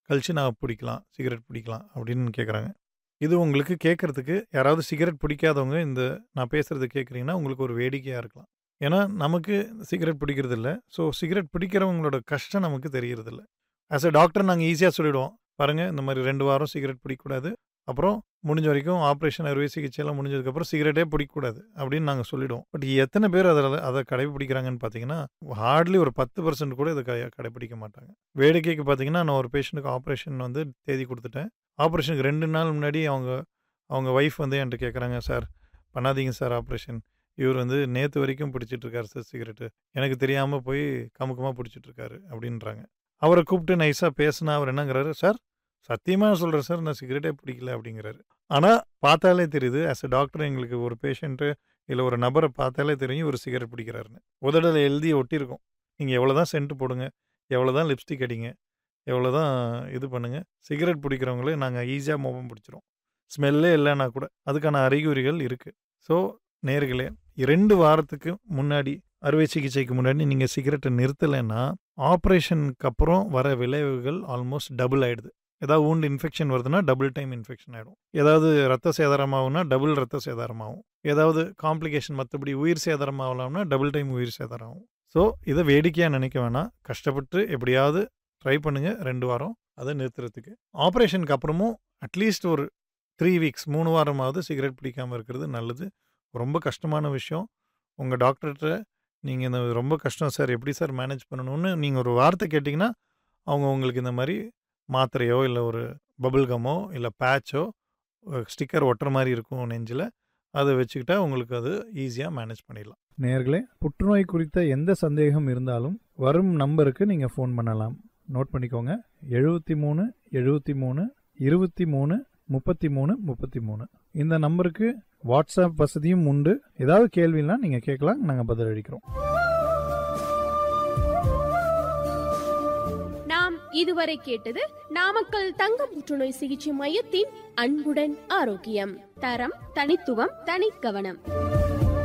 கழிச்சு நான் பிடிக்கலாம் சிகரெட் பிடிக்கலாம் அப்படின்னு கேட்குறாங்க இது உங்களுக்கு கேட்குறதுக்கு யாராவது சிகரெட் பிடிக்காதவங்க இந்த நான் பேசுகிறது கேட்குறீங்கன்னா உங்களுக்கு ஒரு வேடிக்கையாக இருக்கலாம் ஏன்னா நமக்கு சிகரெட் பிடிக்கிறது இல்லை ஸோ சிகரெட் பிடிக்கிறவங்களோட கஷ்டம் நமக்கு தெரியறதில்ல ஆஸ் அ டாக்டர் நாங்கள் ஈஸியாக சொல்லிவிடுவோம் பாருங்கள் இந்த மாதிரி ரெண்டு வாரம் சிகரெட் பிடிக்கக்கூடாது அப்புறம் முடிஞ்ச வரைக்கும் ஆப்ரேஷன் அறுவை சிகிச்சையெல்லாம் முடிஞ்சதுக்கப்புறம் சிகரெட்டே பிடிக்கக்கூடாது அப்படின்னு நாங்கள் சொல்லிடுவோம் பட் எத்தனை பேர் அதில் அதை கடைபிடிக்கிறாங்கன்னு பார்த்தீங்கன்னா ஹார்ட்லி ஒரு பத்து பர்சன்ட் கூட இதை க கடைபிடிக்க மாட்டாங்க வேடிக்கைக்கு பார்த்தீங்கன்னா நான் ஒரு பேஷண்ட்டுக்கு ஆப்ரேஷன் வந்து தேதி கொடுத்துட்டேன் ஆப்ரேஷனுக்கு ரெண்டு நாள் முன்னாடி அவங்க அவங்க ஒய்ஃப் வந்து என்கிட்ட கேட்குறாங்க சார் பண்ணாதீங்க சார் ஆப்ரேஷன் இவர் வந்து நேற்று வரைக்கும் பிடிச்சிட்டு இருக்காரு சார் சிகரெட்டு எனக்கு தெரியாமல் போய் கமுக்கமாக பிடிச்சிட்டு இருக்காரு அப்படின்றாங்க அவரை கூப்பிட்டு நைஸாக பேசினா அவர் என்னங்கிறாரு சார் சத்தியமாக சொல்கிறேன் சார் நான் சிகரெட்டே பிடிக்கல அப்படிங்கிறாரு ஆனால் பார்த்தாலே தெரியுது ஆஸ் அ டாக்டர் எங்களுக்கு ஒரு பேஷண்ட்டு இல்லை ஒரு நபரை பார்த்தாலே தெரியும் இவர் சிகரெட் பிடிக்கிறாருன்னு உதடல எழுதி ஒட்டியிருக்கும் நீங்கள் எவ்வளோ தான் சென்ட் போடுங்க எவ்வளோ தான் லிப்ஸ்டிக் அடிங்க எவ்வளோ தான் இது பண்ணுங்கள் சிகரெட் பிடிக்கிறவங்களே நாங்கள் ஈஸியாக மோபம் பிடிச்சிரும் ஸ்மெல்லே இல்லைன்னா கூட அதுக்கான அறிகுறிகள் இருக்குது ஸோ நேர்களே ரெண்டு வாரத்துக்கு முன்னாடி அறுவை சிகிச்சைக்கு முன்னாடி நீங்கள் சிகரெட்டை நிறுத்தலைன்னா ஆப்ரேஷனுக்கு அப்புறம் வர விளைவுகள் ஆல்மோஸ்ட் டபுள் ஆகிடுது ஏதாவது ஊண்டு இன்ஃபெக்ஷன் வருதுன்னா டபுள் டைம் இன்ஃபெக்ஷன் ஆகிடும் ஏதாவது ரத்த சேதாரமாகும்னா டபுள் ரத்த சேதாரமாகும் ஏதாவது காம்ப்ளிகேஷன் மற்றபடி உயிர் சேதாரமாகலாம்னா டபுள் டைம் உயிர் சேதாரம் ஆகும் ஸோ இதை வேடிக்கையாக நினைக்க வேணாம் கஷ்டப்பட்டு எப்படியாவது ட்ரை பண்ணுங்கள் ரெண்டு வாரம் அதை நிறுத்துறதுக்கு ஆப்ரேஷனுக்கு அப்புறமும் அட்லீஸ்ட் ஒரு த்ரீ வீக்ஸ் மூணு வாரமாவது சிகரெட் பிடிக்காமல் இருக்கிறது நல்லது ரொம்ப கஷ்டமான விஷயம் உங்கள் டாக்டர்கிட்ட நீங்கள் இந்த ரொம்ப கஷ்டம் சார் எப்படி சார் மேனேஜ் பண்ணணும்னு நீங்கள் ஒரு வார்த்தை கேட்டிங்கன்னா அவங்க உங்களுக்கு இந்த மாதிரி மாத்திரையோ இல்லை ஒரு பபுள் கம்மோ இல்லை பேட்சோ ஸ்டிக்கர் ஒட்டுற மாதிரி இருக்கும் நெஞ்சில் அதை வச்சுக்கிட்டா உங்களுக்கு அது ஈஸியாக மேனேஜ் பண்ணிடலாம் நேர்களே புற்றுநோய் குறித்த எந்த சந்தேகம் இருந்தாலும் வரும் நம்பருக்கு நீங்கள் ஃபோன் பண்ணலாம் நோட் பண்ணிக்கோங்க எழுபத்தி மூணு எழுபத்தி மூணு இருபத்தி மூணு முப்பத்தி மூணு முப்பத்தி மூணு இந்த நம்பருக்கு வாட்ஸ்அப் வசதியும் உண்டு ஏதாவது கேள்வினா நீங்கள் கேட்கலாம் நாங்கள் பதிலளிக்கிறோம் நாம் இதுவரை கேட்டது நாமக்கல் தங்க புற்றுநோய் சிகிச்சை மையத்தின் அன்புடன் ஆரோக்கியம் தரம் தனித்துவம் தனிக்கவனம்